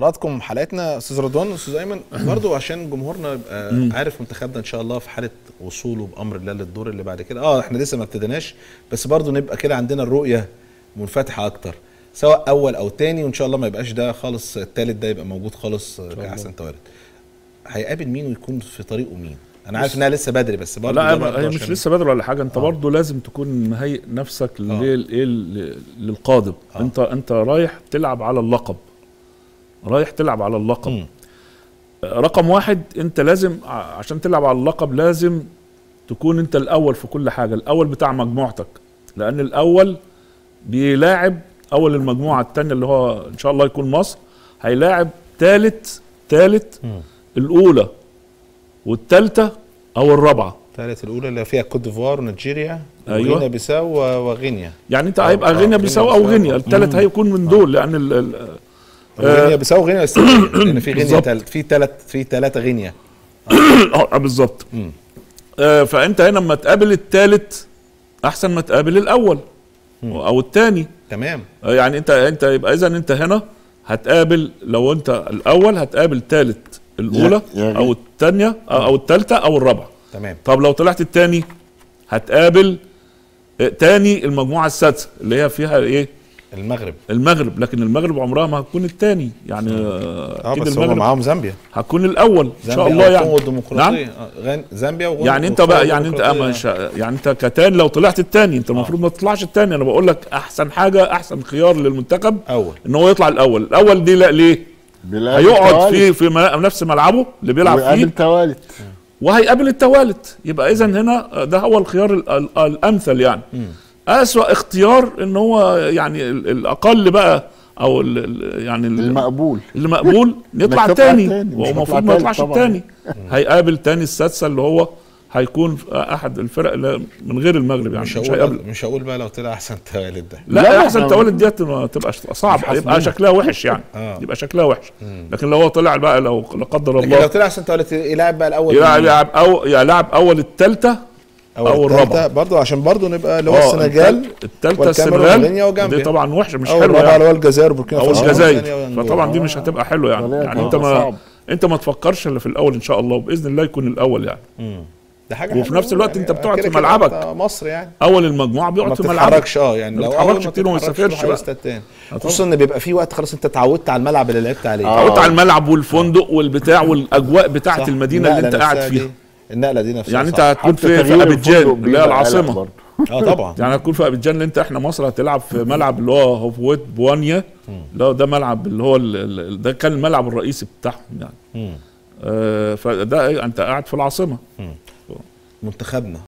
حضراتكم حلقتنا استاذ رضوان استاذ ايمن برضو عشان جمهورنا يبقى عارف منتخبنا ان شاء الله في حاله وصوله بامر الله للدور اللي بعد كده اه احنا لسه ما ابتديناش بس برضو نبقى كده عندنا الرؤيه منفتحه اكتر سواء اول او تاني وان شاء الله ما يبقاش ده خالص التالت ده يبقى موجود خالص كاحسن توالد هيقابل مين ويكون في طريقه مين انا عارف انها لسه بدري بس برضه لا ده برضه هي مش عشان- لسه بدري ولا حاجه انت آه. برضه لازم تكون مهيئ نفسك لل- ايه ل- للقادم آه. انت انت رايح تلعب على اللقب رايح تلعب على اللقب مم. رقم واحد انت لازم ع- عشان تلعب على اللقب لازم تكون انت الاول في كل حاجه الاول بتاع مجموعتك لان الاول بيلاعب اول المجموعه الثانيه اللي هو ان شاء الله يكون مصر هيلاعب ثالث ثالث مم. الاولى والثالثه او الرابعه الثالث الاولى اللي فيها كوت ديفوار ونيجيريا أيوة. وغينيا بيساو و- وغينيا يعني انت آه، هيبقى آه، غينيا غينيا بيساو او بيساو. غينيا الثالث مم. هيكون من دول لان ال ال غينيا بيساو وغينيا استوائيه لان في غينيا بالظبط. تالت في ثلاث في ثلاثه غينيا اه بالظبط مم. آه فانت هنا لما تقابل الثالث احسن ما تقابل الاول مم. او الثاني تمام آه يعني انت انت يبقى اذا انت هنا هتقابل لو انت الاول هتقابل ثالث الاولى يا- يا او الثانيه او الثالثه او الرابعه تمام طب لو طلعت الثاني هتقابل آه، تاني المجموعه السادسه اللي هي فيها ايه المغرب المغرب لكن المغرب عمرها ما هتكون الثاني يعني آه، اه اكيد بس هم المغرب معاهم زامبيا هتكون الاول ان شاء زامبيا الله يعني والكونغو الديمقراطيه آه، غان- زامبيا وغ- يعني انت والكونغو بقى يعني انت الديمقراطية. مش يعني انت كتاني لو طلعت التاني انت المفروض ما تطلعش التاني انا بقول لك احسن حاجه احسن خيار للمنتخب اول ان هو يطلع الاول الاول دي لا ليه بيلعب هيقعد توالت في في م- نفس ملعبه اللي بيلعب فيه ويقابل توالت وهيقابل التوالت يبقى اذا هنا ده هو الخيار ال- ال- الامثل يعني اسوا اختيار ان هو يعني ال- الاقل بقى او ال- ال- يعني ال- المقبول اللي مقبول يطلع إنك تطلع تاني تاني، مش هو هتطلع المفروض ما تالت يطلعش طبعاً. التاني هيقابل تاني السادسه اللي هو هيكون احد الفرق اللي من غير المغرب يعني مش مش هقول هيقابل مش هقول بقى لو طلع احسن توالد ده لا, لا، لا احسن إحنا- توالد ديت ما تبقى صعب مش يبقى حاسبينها. شكلها وحش يعني آه. يبقى شكلها وحش لكن لو هو طلع بقى لو لا قدر لكن لو الله طلع احسن توالد يلعب بقى الاول يلعب مين؟ يلعب او يلعب اول الثالثه او, أو الرابعه الرابعة. برضه عشان برضه نبقى اللي هو آه، السنغال الثالثه والكاميرون السنغال وغينيا وجامبيا. دي طبعا وحشه مش او حلوه الرابعه اللي يعني هو الجزائر وبوركينا او فاسو الجزائر وغينيا وأنجولا. فطبعا دي مش هتبقى حلوه يعني طريقة يعني انت كانت ما صعب. انت ما تفكرش الا في الاول ان شاء الله وباذن الله يكون الاول يعني مم. ده حاجه وفي حلوة نفس الوقت يعني انت بتقعد كده في كده ملعبك. أنت مصر يعني اول المجموعه ما بيقعد في ملعبك بتتحركش اه يعني ما لو بتتحركش أول ما كتير وما تتحركش تسافرش تروح بقى. استاد تاني طبعا. خصوصا ان بيبقى في وقت خلاص انت اتعودت على الملعب اللي لعبت عليه آه. تعودت على الملعب والفندق والبتاع والاجواء بتاعت صح. المدينه اللي انت النقلة قاعد نفسها فيها دي- النقله دي نفسها يعني انت صح. هتكون حتى في في تغيير ابيجان الفندق اللي هي بيبقى قلق العاصمه برضه. اه طبعا يعني هتكون في ابيجان اللي انت احنا مصر هتلعب في ملعب اللي هو هوفويت بوانيا اللي هو ده ملعب اللي هو ال- ال- ده كان الملعب الرئيسي بتاعهم يعني مم. آه فده إيه، انت قاعد في العاصمه منتخبنا